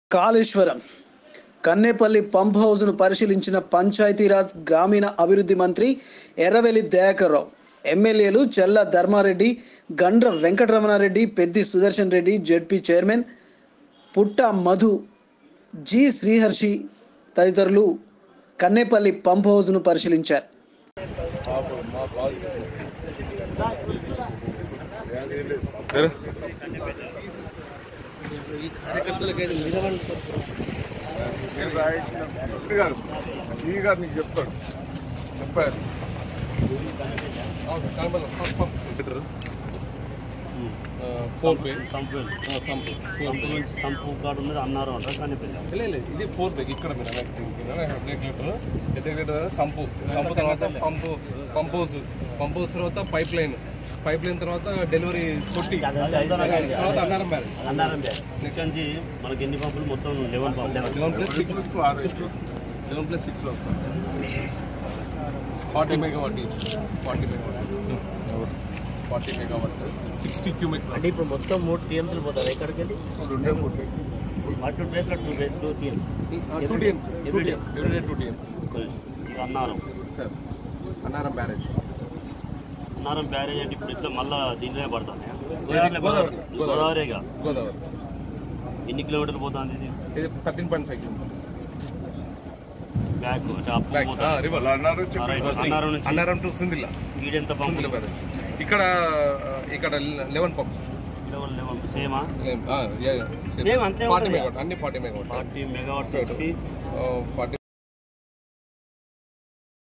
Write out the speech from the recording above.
Kaleshwaram Kannepalli pump హౌస్ను పరిశీలించిన పంచాయతీరాజ్ గ్రామీణ అభివృద్ధి మంత్రి ఎర్రవెల్లి దయాకర్రావు ఎమ్మెల్యేలు Challa Dharma Reddy Gandra Venkataramana Reddy Peddi Sudarshan Reddy ZP chairman Putta Madhu G శ్రీహర్షి తదితరులు కన్నేపల్లి పంప్ హౌస్ను పరిశీలించారు నేను రాయించిన మంత్రి గారు ఈ గారు నీకు చెప్తాడు చెప్పారు ఫోర్ పే సంపు సంపు సంపు సంపు కాడు ఉన్నది అన్నారు అంట కానీ పిల్ల లేదు ఇది ఫోర్ పే ఇక్కడ మీరు రెగ్యులేటర్ రెగ్యులేటర్ సంపు సంపు తర్వాత పంపు పంపోజ్ పంపోజ్ తర్వాత పైప్ లైన్ పైప్ లైన్ తర్వాత డెలివరీ తొట్టి తర్వాత అన్నారం బ్యారెల్ అన్నారం నెక్స్ట్ నుంచి మనకి ఎన్ని పంపులు మొత్తం లెవెన్ పంపులు eleven plus six eleven plus సిక్స్లో forty megawatt forty megawatt forty megawatt sixty cumec అంటే ఇప్పుడు మొత్తం మూడు టీఎంసీలు పోతారు ఎక్కడికి వెళ్ళి రెండే మూడు వన్ టూ డేస్లో two days two TMCs two TMCs every day every day two TMCs ఇది Annaram sir Annaram barrage Annaram barrage అంటే ఇప్పుడు ఇట్లా మళ్ళా దీంట్లోనే పడుతుంది గోదావరి. గోదావరిగా గోదావరి ఎన్ని కిలోమీటర్లు పోతుంది ఇది ఇది thirteen point five kilometres back అంటే అప్పు బ్యాక్ పోతుంది రివర్ అన్నారు ఆ, రైట్. అన్నారం నుంచి అన్నారం టు సుందిల్ల ఈడెంత సుందిల్ల పంపులు బ్యారేజ్ ఇక్కడ ఆ, ఇక్కడ లెవెన్ పంప్స్ లెవెన్ లెవెన్ సేమా సేమ్ అంతే Same అంతే ఫార్టీ ఉంటుందా? మెగావాట్ అన్ని ఫార్టీ మెగావాట్ ఫార్టీ మెగావాట్స్ వచ్చి ఫార్టీ